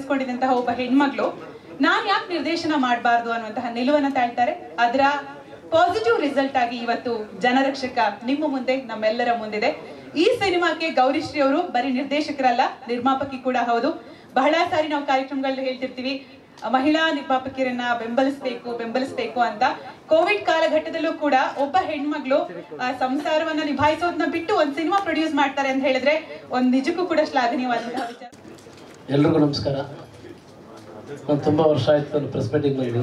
ಗಳಿಸ್ಕೊಂಡಿದ್ದಂತಹ ಒಬ್ಬ ಹೆಣ್ಮಗಳು ನಾನ್ ಯಾಕೆ ನಿರ್ದೇಶನ ಮಾಡಬಾರ್ದು ಅನ್ನುವಂತಹ ನಿಲುವನ್ನ ತಾಳ್ತಾರೆ ಅದರ ಪಾಸಿಟಿವ್ ರಿಸಲ್ಟ್ ಆಗಿ ಇವತ್ತು ಜನರಕ್ಷಕ ನಿಮ್ಮ ಮುಂದೆ ನಮ್ಮೆಲ್ಲರ ಮುಂದಿದೆ ಈ ಸಿನಿಮಾಕ್ಕೆ ಗೌರಿಶ್ರೀ ಅವರು ಬರೀ ನಿರ್ದೇಶಕರಲ್ಲ ನಿರ್ಮಾಪಕಿ ಕೂಡ ಹೌದು ಬಹಳ ಸಾರಿ ನಾವು ಕಾರ್ಯಕ್ರಮಗಳಲ್ಲಿ ಹೇಳ್ತಿರ್ತೀವಿ ಮಹಿಳಾ ನಿರ್ಮಾಪಕಿಯರನ್ನ ಬೆಂಬಲಿಸಬೇಕು ಬೆಂಬಲಿಸಬೇಕು ಅಂತ ಕೋವಿಡ್ ಕಾಲಘಟ್ಟದಲ್ಲೂ ಕೂಡ ಒಬ್ಬ ಹೆಣ್ಮಗಳು ಆ, ಸಂಸಾರವನ್ನ ನಿಭಾಯಿಸೋದನ್ನ ಬಿಟ್ಟು ಒಂದ್ ಸಿನಿಮಾ ಪ್ರೊಡ್ಯೂಸ್ ಮಾಡ್ತಾರೆ ಅಂತ ಹೇಳಿದ್ರೆ ಒಂದ್ ನಿಜಕ್ಕೂ ಕೂಡ ಶ್ಲಾಘನೀಯವಾದಂತಹ ವಿಚಾರ ಎಲ್ರಿಗೂ ನಮಸ್ಕಾರ ನಾನು ತುಂಬ ವರ್ಷ ಆಯ್ತು ನಾನು ಪ್ರೆಸ್ ಮೀಟಿಂಗ್ ಬಂದು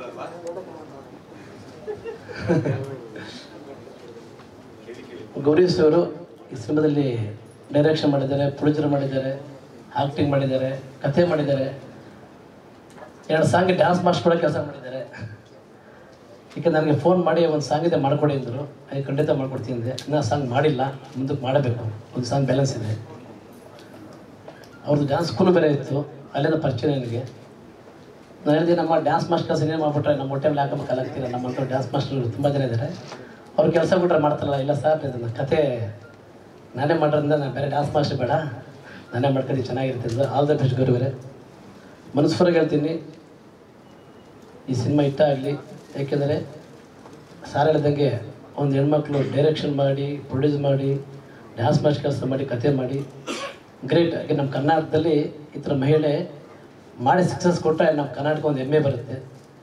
ಗೌರೀಶ್ ಅವರು ಈ ಸಿನಿಮಾದಲ್ಲಿ ಡೈರೆಕ್ಷನ್ ಮಾಡಿದ್ದಾರೆ ಪ್ರೊಡ್ಯೂಸರ್ ಮಾಡಿದ್ದಾರೆ ಆಕ್ಟಿಂಗ್ ಮಾಡಿದ್ದಾರೆ ಕಥೆ ಮಾಡಿದ್ದಾರೆ ಎರಡು ಸಾಂಗ್ ಡ್ಯಾನ್ಸ್ ಮಾಸ್ಟರ್ ಕೂಡ ಕೆಲಸ ಮಾಡಿದ್ದಾರೆ ಈಗ ನನಗೆ ಫೋನ್ ಮಾಡಿ ಒಂದು ಸಾಂಗ್ ಇದೆ ಮಾಡ್ಕೊಡಿ ಅಂದರು ಅದಕ್ಕೆ ಖಂಡಿತ ಮಾಡ್ಕೊಡ್ತೀನಿ ಅಂದೆ ಇನ್ನೂ ಸಾಂಗ್ ಮಾಡಿಲ್ಲ ಮುಂದಕ್ಕೆ ಮಾಡಬೇಕು ಒಂದು ಸಾಂಗ್ ಬ್ಯಾಲೆನ್ಸ್ ಇದೆ ಅವ್ರದ್ದು ಡ್ಯಾನ್ಸ್ ಸ್ಕೂಲ್ ಬೇರೆ ಇತ್ತು ಅಲ್ಲಿಂದ ಪರಿಚಯ ನನಗೆ ನಾನು ಹೇಳಿದೆ ನಮ್ಮ ಡ್ಯಾನ್ಸ್ ಮಾಸ್ಟರ್ ಸಿನಿಮಾ ಮಾಡ್ಬಿಟ್ರೆ ನಮ್ಮ ಹೊಟ್ಟೆ ಮೇಲೆ ಹಾಕಬೇಕು ಕಲಾಗ್ತೀರ ನಮ್ಮಂಥ ಡ್ಯಾನ್ಸ್ ಮಾಸ್ಟರ್ ತುಂಬ ಜನ ಇದ್ದಾರೆ ಅವ್ರು ಕೆಲಸ ಬಿಟ್ರೆ ಮಾಡ್ತಾರಲ್ಲ ಇಲ್ಲ ಸರ್ ಇದನ್ನ ಕತೆ ನಾನೇ ಮಾಡೋದ್ರಿಂದ ನಾನು ಬೇರೆ ಡ್ಯಾನ್ಸ್ ಮಾಸ್ಟರ್ ಬೇಡ ನಾನೇ ಮಾಡ್ಕೊಂಡು ಚೆನ್ನಾಗಿರುತ್ತೆ ಅಂದ್ರೆ ಆಲ್ ದ ಬೆಸ್ಟ್ ಗುರು ಬೇರೆ ಮನಸ್ಫುರಾಗಿ ಹೇಳ್ತೀನಿ ಈ ಸಿನಿಮಾ ಇಷ್ಟ ಆಗಲಿ ಯಾಕೆಂದರೆ ಸಾರ್ ಹೇಳ್ದಂಗೆ ಒಂದು ಹೆಣ್ಮಕ್ಳು ಡೈರೆಕ್ಷನ್ ಮಾಡಿ ಪ್ರೊಡ್ಯೂಸ್ ಮಾಡಿ ಡ್ಯಾನ್ಸ್ ಮಾಸ್ಟರ್ ಕೆಲಸ ಮಾಡಿ ಕತೆ ಮಾಡಿ ಗ್ರೇಟ್ ಯಾಕೆ ನಮ್ಮ ಕರ್ನಾಟಕದಲ್ಲಿ ಈ ಥರ ಮಹಿಳೆ ಮಾಡಿ ಸಕ್ಸಸ್ ಕೊಟ್ಟರೆ ನಮ್ಮ ಕರ್ನಾಟಕ ಒಂದು ಹೆಮ್ಮೆ ಬರುತ್ತೆ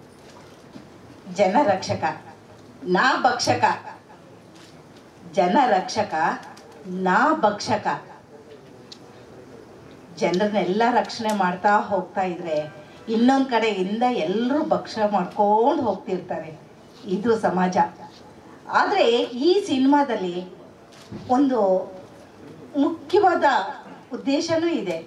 ಜನ ರಕ್ಷಕ ನಾ ಭಕ್ಷಕ ಜನ ರಕ್ಷಕ ನಾ ಭಕ್ಷಕ ಜನರನ್ನೆಲ್ಲ ರಕ್ಷಣೆ ಮಾಡ್ತಾ ಹೋಗ್ತಾ ಇದ್ರೆ ಇನ್ನೊಂದು ಕಡೆಯಿಂದ ಎಲ್ಲರೂ ಭಕ್ಷ ಮಾಡ್ಕೊಂಡು ಹೋಗ್ತಿರ್ತಾರೆ ಇದು ಸಮಾಜ ಆದರೆ ಈ ಸಿನಿಮಾದಲ್ಲಿ ಒಂದು ಮುಖ್ಯವಾದ ಉದ್ದೇಶನೂ ಇದೆ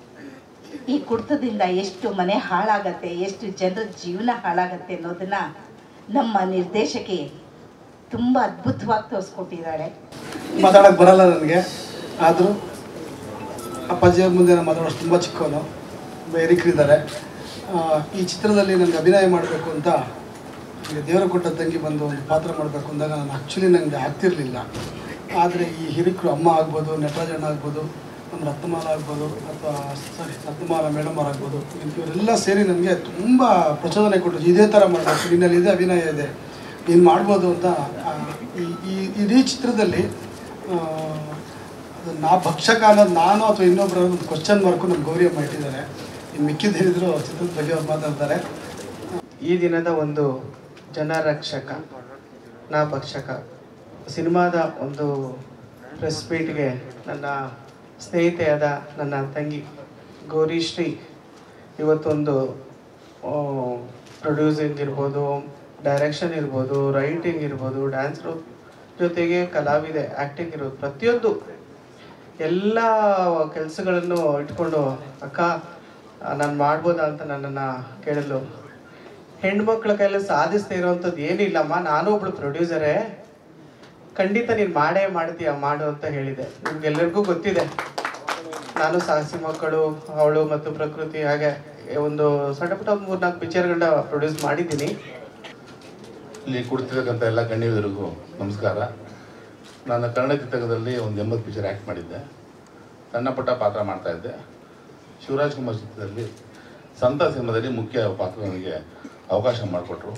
ಈ ಕುಡ್ತದಿಂದ ಎಷ್ಟು ಮನೆ ಹಾಳಾಗತ್ತೆ ಎಷ್ಟು ಜನರ ಜೀವನ ಹಾಳಾಗತ್ತೆ ಅನ್ನೋದನ್ನ ನಮ್ಮ ನಿರ್ದೇಶಕಿ ತುಂಬ ಅದ್ಭುತವಾಗಿ ತೋರಿಸ್ಕೊಟ್ಟಿದ್ದಾಳೆ ಮಾತಾಡೋಕ್ಕೆ ಬರಲ್ಲ ನನಗೆ ಆದರೂ ಅಪ್ಪಾಜಿಯ ಮುಂದೆ ನಾನು ಮಾತಾಡೋಷ್ಟು ತುಂಬ ಚಿಕ್ಕವನು ಹಿರಿಕರಿದ್ದಾರೆ ಈ ಚಿತ್ರದಲ್ಲಿ ನನಗೆ ಅಭಿನಯ ಮಾಡಬೇಕು ಅಂತ ಈಗ ದೇವರ ಕೊಟ್ಟ ತಂಗಿ ಬಂದು ಒಂದು ಪಾತ್ರ ಮಾಡಬೇಕು ಅಂದಾಗ ನಾನು ಆ್ಯಕ್ಚುಲಿ ನನಗೆ ಆಗ್ತಿರಲಿಲ್ಲ ಆದರೆ ಈ ಹಿರಿಕರು ಅಮ್ಮ ಆಗ್ಬೋದು ನಟರಾಜಣ್ಣ ಆಗ್ಬೋದು ನಮ್ಮ ರತ್ನಮಾಲ ಆಗ್ಬೋದು ಅಥವಾ ಸಾರಿ ರತ್ನಮಾಲ ಮೇಡಮ್ ಆಗ್ಬೋದು ಇವರೆಲ್ಲ ಸೇರಿ ನನಗೆ ತುಂಬ ಪ್ರಚೋದನೆ ಕೊಟ್ಟರು ಇದೇ ಥರ ಮಾಡಬೇಕು ನಿನ್ನಲ್ಲಿ ಇದೆ ಅಭಿನಯ ಇದೆ ನೀನು ಮಾಡ್ಬೋದು ಅಂತ ಆ, ಈ ಈ ಇಡೀ ಚಿತ್ರದಲ್ಲಿ ಆ, ಅದು ನಾ ಭಕ್ಷಕ ಅನ್ನೋದು ನಾನು ಅಥವಾ ಇನ್ನೊಬ್ಬರು ಒಂದು ಕ್ವಶನ್ ಮಾರ್ಕು ನಮ್ಮ ಗೌರಿ ಅಮ್ಮ ಇಟ್ಟಿದ್ದಾರೆ ಇನ್ನು ಮಿಕ್ಕಿದ್ದು ಹೇಳಿದ್ರು ಚಿತ್ರದ ಬಗ್ಗೆ ಅವ್ರು ಮಾತಾಡ್ತಾರೆ ಈ ದಿನದ ಒಂದು ಜನರಕ್ಷಕ ನಾ ಭಕ್ಷಕ ಸಿನಿಮಾದ ಒಂದು ಪ್ರೆಸ್ ಮೀಟ್ಗೆ ನನ್ನ ಸ್ನೇಹಿತೆಯಾದ ನನ್ನ ತಂಗಿ ಗೌರಿಶ್ರೀ ಇವತ್ತೊಂದು ಪ್ರೊಡ್ಯೂಸಿಂಗ್ ಇರ್ಬೋದು ಡೈರೆಕ್ಷನ್ ಇರ್ಬೋದು ರೈಟಿಂಗ್ ಇರ್ಬೋದು ಡ್ಯಾನ್ಸ್ ಜೊತೆಗೆ ಕಲಾವಿದೆ ಆ್ಯಕ್ಟಿಂಗ್ ಇರ್ಬೋದು ಪ್ರತಿಯೊಂದು ಎಲ್ಲ ಕೆಲಸಗಳನ್ನು ಇಟ್ಕೊಂಡು ಅಕ್ಕ ನಾನು ಮಾಡ್ಬೋದಾ ಅಂತ ನನ್ನನ್ನು ಕೇಳಲು ಹೆಣ್ಮಕ್ಳ ಕೈಯಲ್ಲಿ ಸಾಧಿಸ್ತಾ ಇರೋವಂಥದ್ದು ಏನಿಲ್ಲಮ್ಮ ನಾನು ಒಬ್ಳು ಪ್ರೊಡ್ಯೂಸರೇ ಖಂಡಿತ ನೀನು ಮಾಡೇ ಮಾಡ್ತೀಯ ಮಾಡು ಅಂತ ಹೇಳಿದೆ ನಿಮ್ಗೆಲ್ಲರಿಗೂ ಗೊತ್ತಿದೆ ನಾನು ಸಾಹಸಿ ಮಕ್ಕಳು ಅವಳು ಮತ್ತು ಪ್ರಕೃತಿ ಹಾಗೆ ಒಂದು ಸಣ್ಣ ಪುಟ್ಟ ಒಂದು ಮೂರ್ನಾಲ್ಕು ಪಿಕ್ಚರ್ಗಳನ್ನ ಪ್ರೊಡ್ಯೂಸ್ ಮಾಡಿದ್ದೀನಿ ಇಲ್ಲಿ ಕುಳಿತಿರ್ತಕ್ಕಂಥ ಎಲ್ಲ ಗಣ್ಯರಿಗೂ ನಮಸ್ಕಾರ ನಾನು ಕನ್ನಡ ಚಿತ್ರರಂಗದಲ್ಲಿ ಒಂದು ಎಂಬತ್ತು ಪಿಕ್ಚರ್ ಆ್ಯಕ್ಟ್ ಮಾಡಿದ್ದೆ ಸಣ್ಣ ಪುಟ್ಟ ಪಾತ್ರ ಮಾಡ್ತಾ ಇದ್ದೆ ಶಿವರಾಜ್ ಕುಮಾರ್ ಚಿತ್ರದಲ್ಲಿ ಸಂತ ಸಿನಿಮಾದಲ್ಲಿ ಮುಖ್ಯ ಪಾತ್ರ ನನಗೆ ಅವಕಾಶ ಮಾಡಿಕೊಟ್ರು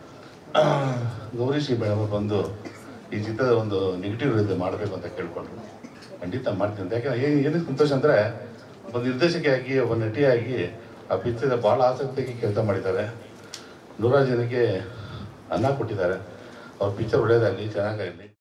ಗೌರಿ ಶ್ರೀ ಬೆಳವರು ಬಂದು ಈ ಚಿತ್ರದ ಒಂದು ನೆಗೆಟಿವ್ ಇದೆ ಮಾಡಬೇಕು ಅಂತ ಕೇಳ್ಕೊಂಡ್ರು ಖಂಡಿತ ಮಾಡ್ತೀನಿ ಅಂತ ಯಾಕಂದ್ರೆ ಏನು ಏನಕ್ಕೆ ಸಂತೋಷ ಅಂದರೆ ಒಬ್ಬ ನಿರ್ದೇಶಕಿಯಾಗಿ ಒಬ್ಬ ನಟಿಯಾಗಿ ಆ ಪಿಕ್ಚರ್ ಭಾಳ ಆಸಕ್ತಿಯಾಗಿ ಕೆಲಸ ಮಾಡಿದ್ದಾರೆ ನೂರಾರು ಜನಕ್ಕೆ ಅನ್ನ ಕೊಟ್ಟಿದ್ದಾರೆ ಅವ್ರ ಪಿಕ್ಚರ್ ಒಳ್ಳೆಯದಾಗಲಿ ಚೆನ್ನಾಗಾಗಲಿ